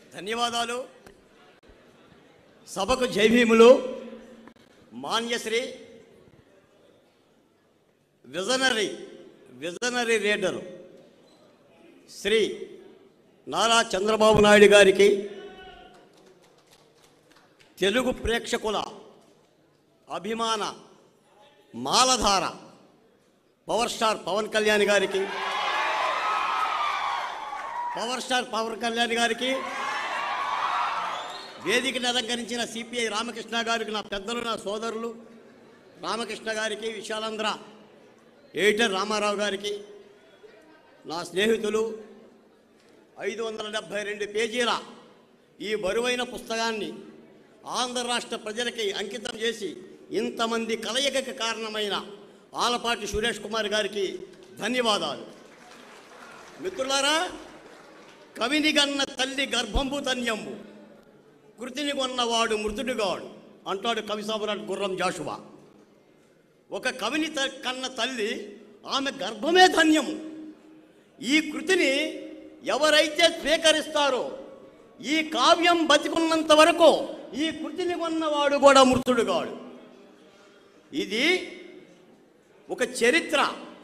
ధన్యవాదాలు సభకు జైభీములు మాన్యశ్రీ visionary visionary leader Shri Nara Chandrababu Naidu గారికి తెలుగు ప్రేక్షకుల అభిమాన మాలధార పవర్ స్టార్ పవన్ కళ్యాణ్ గారికి పవర్ స్టార్ పవన్ కళ్యాణ్ గారికి వేదికను అలంకరించిన సిపిఐ రామకృష్ణ గారికి నా పెద్దలు నా సోదరులు రామకృష్ణ గారికి విశాలాంధ్ర ఎడిటర్ రామారావు గారికి నా స్నేహితులు ఐదు వందల డెబ్భై రెండు పేజీల ఈ బరువైన పుస్తకాన్ని ఆంధ్ర రాష్ట్ర ప్రజలకి అంకితం చేసి ఇంతమంది కలయికకి కారణమైన ఆలపాటి సురేష్ కుమార్ గారికి ధన్యవాదాలు మిత్రులారా కవిని గన్న తల్లి గర్భంబు ధన్యంబు కృతిని కొన్నవాడు మృతుడుగాడు అంటాడు కవి సామ్రాట్ గుర్రం జాషువా ఒక కవిని త- కన్న తల్లి ఆమె గర్భమే ధన్యము ఈ కృతిని ఎవరైతే స్వీకరిస్తారో ఈ కావ్యం బతికున్నంత వరకు ఈ కృతిని కొన్నవాడు కూడా మృతుడుగాడు ఇది ఒక చరిత్ర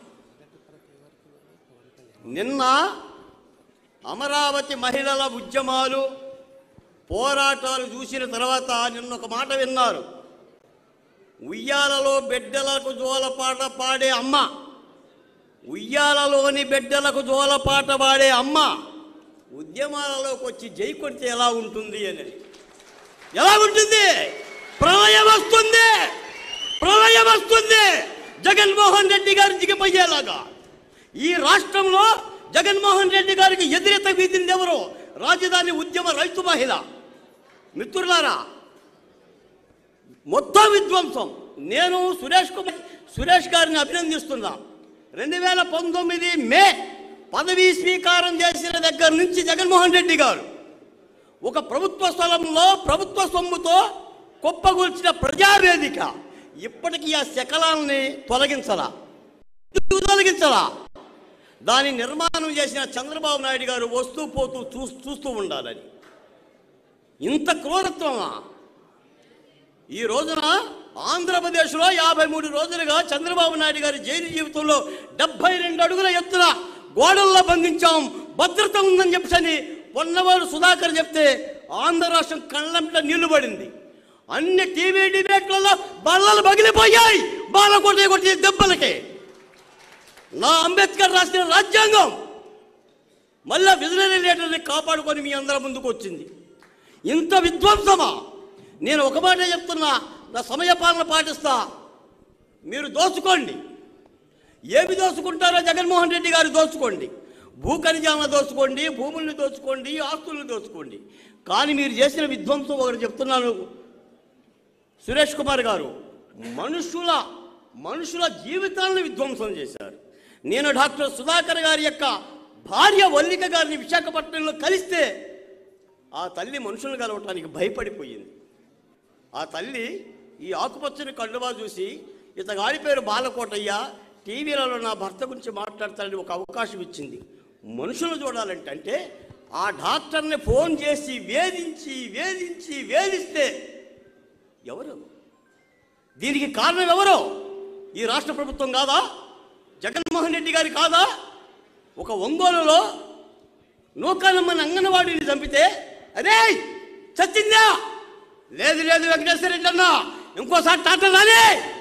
నిన్న అమరావతి మహిళల ఉద్యమాలు పోరాటాలు చూసిన తర్వాత నిన్న ఒక మాట విన్నారు ఉయ్యాలలో బిడ్డలకు జోలపాట పాడే అమ్మ ఉయ్యాలలోని బిడ్డలకు జోలపాట పాడే అమ్మ ఉద్యమాలలోకి వచ్చి జై కొడితే ఎలా ఉంటుంది అని ఎలా ఉంటుంది ప్రళయం వస్తుంది ప్రళయం వస్తుంది జగన్మోహన్ రెడ్డి గారు దిగిపోయేలాగా ఈ రాష్ట్రంలో జగన్మోహన్ రెడ్డి గారికి ఎదురెత్త వీధింది ఎవరు రాజధాని ఉద్యమ రైతు మహిళ మిత్రులారా మొత్తం విధ్వంసం నేను సురేష్ కుమార్ సురేష్ గారిని అభినందిస్తున్నా రెండు వేల పంతొమ్మిది మే పదవీ స్వీకారం చేసిన దగ్గర నుంచి జగన్మోహన్ రెడ్డి గారు ఒక ప్రభుత్వ స్థలంలో ప్రభుత్వ సొమ్ముతో కుప్పగూల్చిన ప్రజావేదిక ఇప్పటికీ ఆ శకలాల్ని తొలగించలా ఎందుకు తొలగించలా దాని నిర్మాణం చేసిన చంద్రబాబు నాయుడు గారు వస్తూ పోతూ చూ చూస్తూ ఉండాలని ఇంత క్రూరత్వమా ఈ రోజున ఆంధ్రప్రదేశ్లో యాభై మూడు రోజులుగా చంద్రబాబు నాయుడు గారి జైలు జీవితంలో డెబ్బై రెండు అడుగుల ఎత్తున గోడల్లో బంధించాం భద్రత ఉందని చెప్పని పొన్నవారు సుధాకర్ చెప్తే ఆంధ్ర రాష్ట్రం కళ్ళంట నీళ్లు పడింది అన్ని టీవీ డిబేట్లలో బల్లలు పగిలిపోయాయి బాల కొట్టే కొట్టే దెబ్బలకి నా అంబేద్కర్ రాసిన రాజ్యాంగం మళ్ళా విజనరీ లీడర్ని కాపాడుకొని మీ అందరి ముందుకు వచ్చింది ఇంత విధ్వంసమా నేను ఒక మాట చెప్తున్నా నా సమయపాలన పాటిస్తా మీరు దోచుకోండి ఏమి దోచుకుంటారో జగన్మోహన్ రెడ్డి గారు దోచుకోండి భూ ఖనిజాలను దోచుకోండి భూముల్ని దోచుకోండి ఆస్తుల్ని దోచుకోండి కానీ మీరు చేసిన విధ్వంసం ఒకటి చెప్తున్నాను సురేష్ కుమార్ గారు మనుషుల మనుషుల జీవితాలను విధ్వంసం చేశారు నేను డాక్టర్ సుధాకర్ గారి యొక్క భార్య వల్లిక గారిని విశాఖపట్నంలో కలిస్తే ఆ తల్లి మనుషులను కలవటానికి భయపడిపోయింది ఆ తల్లి ఈ ఆకుపచ్చని కండువా చూసి ఇతగాడి పేరు బాలకోటయ్య టీవీలలో నా భర్త గురించి మాట్లాడతానని ఒక అవకాశం ఇచ్చింది మనుషులు చూడాలంటే అంటే ఆ డాక్టర్ని ఫోన్ చేసి వేధించి వేధించి వేధిస్తే ఎవరు దీనికి కారణం ఎవరు ఈ రాష్ట్ర ప్రభుత్వం కాదా జగన్మోహన్ రెడ్డి గారి కాదా ఒక ఒంగోలులో నూకాలమ్మని అంగన్వాడీని చంపితే అదే చచ్చిందా లేదు లేదు వెంకటేశ్వర రెడ్డి అన్న ఇంకోసారి టాటా రాలే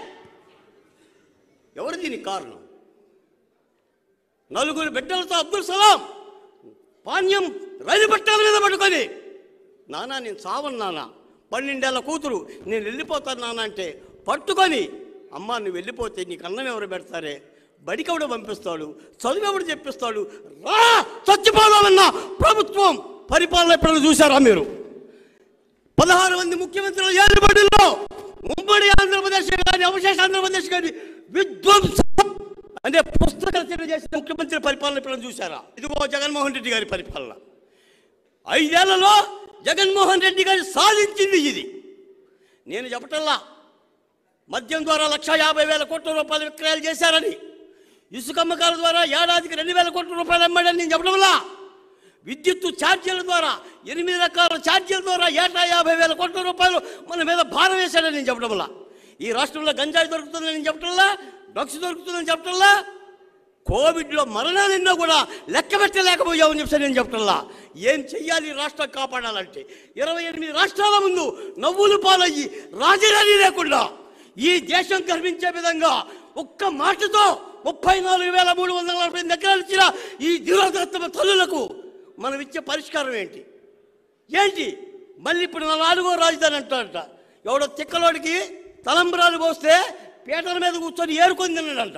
ఎవరు దీనికి కారణం నలుగురు బిడ్డలతో అబ్దుల్ సలాం పాణ్యం రైలు పట్టాల మీద పట్టుకొని నానా నేను చావను నాన్న పన్నెండేళ్ల కూతురు నేను వెళ్ళిపోతాను నాన్న అంటే పట్టుకొని అమ్మ నువ్వు వెళ్ళిపోతే నీకు అన్నం ఎవరు పెడతారే బడికవుడు పంపిస్తాడు చదువు ఎవడు చెప్పిస్తాడు రా చచ్చిపోవాలన్న ప్రభుత్వం పరిపాలన ఎప్పుడైనా చూసారా మీరు పదహారు మంది ముఖ్యమంత్రులు ఏలుబడిలో ఉమ్మడి ఆంధ్రప్రదేశ్ కానీ అవశేష ఆంధ్రప్రదేశ్ కానీ విధ్వంసం అంటే పుస్తక రచన చేసిన ముఖ్యమంత్రి పరిపాలన ఎప్పుడైనా చూసారా ఇదిగో జగన్మోహన్ రెడ్డి గారి పరిపాలన ఐదేళ్లలో జగన్మోహన్ రెడ్డి గారు సాధించింది ఇది నేను చెప్పటల్లా మద్యం ద్వారా లక్ష యాభై వేల కోట్ల రూపాయల విక్రయాలు చేశారని ఇసుక అమ్మకాల ద్వారా ఏడాదికి రెండు వేల కోట్ల రూపాయలు అమ్మాడని నేను చెప్పడంలా విద్యుత్తు ఛార్జీల ద్వారా ఎనిమిది రకాల ఛార్జీల ద్వారా ఏటా యాభై వేల కోట్ల రూపాయలు మన మీద భారం వేశాడని నేను చెప్పడం వల్ల ఈ రాష్ట్రంలో గంజాయి దొరుకుతుందని నేను చెప్పటంలా డ్రగ్స్ దొరుకుతుందని చెప్పటంలా కోవిడ్లో మరణాలు ఎన్నో కూడా లెక్క పెట్టలేకపోయామని చెప్పి నేను చెప్పటంలా ఏం చెయ్యాలి ఈ రాష్ట్రం కాపాడాలంటే ఇరవై ఎనిమిది రాష్ట్రాల ముందు నవ్వులు పాలయ్యి రాజధాని లేకుండా ఈ దేశం గర్వించే విధంగా ఒక్క మాటతో ముప్పై నాలుగు వేల మూడు వందల నలభై దగ్గర ఇచ్చిన ఈ దిరోదత్తమ తల్లులకు మనం ఇచ్చే పరిష్కారం ఏంటి ఏంటి మళ్ళీ ఇప్పుడు నా నాలుగో రాజధాని అంటాడంట ఎవడో తిక్కలోడికి తలంబరాలు పోస్తే పీటల మీద కూర్చొని ఏరుకొని తిన్నాడంట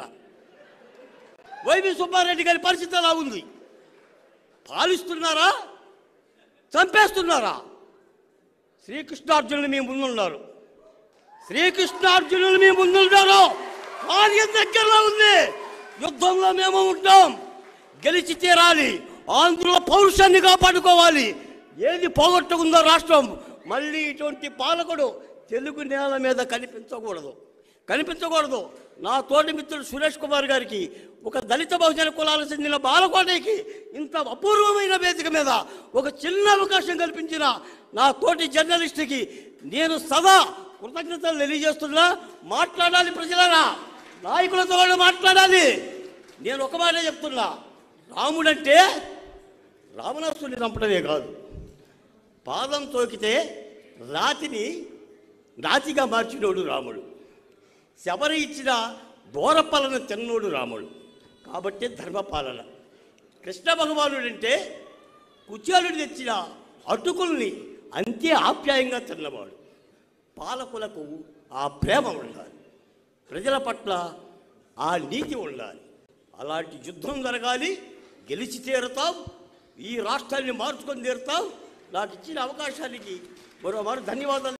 వైవి సుబ్బారెడ్డి గారి పరిస్థితి అలా ఉంది పాలిస్తున్నారా చంపేస్తున్నారా శ్రీకృష్ణార్జునులు మీ ముందున్నారు శ్రీకృష్ణార్జునులు మీ ముందున్నారు కార్యం దగ్గరలో ఉంది యుద్ధంలో మేము ఉంటాం గెలిచి తీరాలి ఆంధ్రుల పౌరుషాన్ని కాపాడుకోవాలి ఏది పోగొట్టుకుందో రాష్ట్రం మళ్ళీ ఇటువంటి పాలకుడు తెలుగు నేల మీద కనిపించకూడదు కనిపించకూడదు నా తోటి మిత్రుడు సురేష్ కుమార్ గారికి ఒక దళిత బహుజన కులాలకు చెందిన బాలకోటకి ఇంత అపూర్వమైన వేదిక మీద ఒక చిన్న అవకాశం కల్పించిన నా తోటి జర్నలిస్ట్కి నేను సదా కృతజ్ఞతలు తెలియజేస్తున్నా మాట్లాడాలి ప్రజలరా నాయకులతో వాళ్ళు మాట్లాడాలి నేను ఒక మాటే చెప్తున్నా రాముడంటే రావణాసుని చంపడమే కాదు పాదం తోకితే రాతిని రాతిగా మార్చినోడు రాముడు శబరి ఇచ్చిన దూరపాలన తిన్నోడు రాముడు కాబట్టి ధర్మపాలన కృష్ణ భగవానుడు అంటే కుచేలుడు తెచ్చిన అటుకుల్ని అంతే ఆప్యాయంగా తిన్నవాడు పాలకులకు ఆ ప్రేమ ఉండాలి ప్రజల పట్ల ఆ నీతి ఉండాలి అలాంటి యుద్ధం జరగాలి గెలిచి తీరుతాం ఈ రాష్ట్రాన్ని మార్చుకొని తీరుతాం నాకు ఇచ్చిన అవకాశానికి మరోమారు ధన్యవాదాలు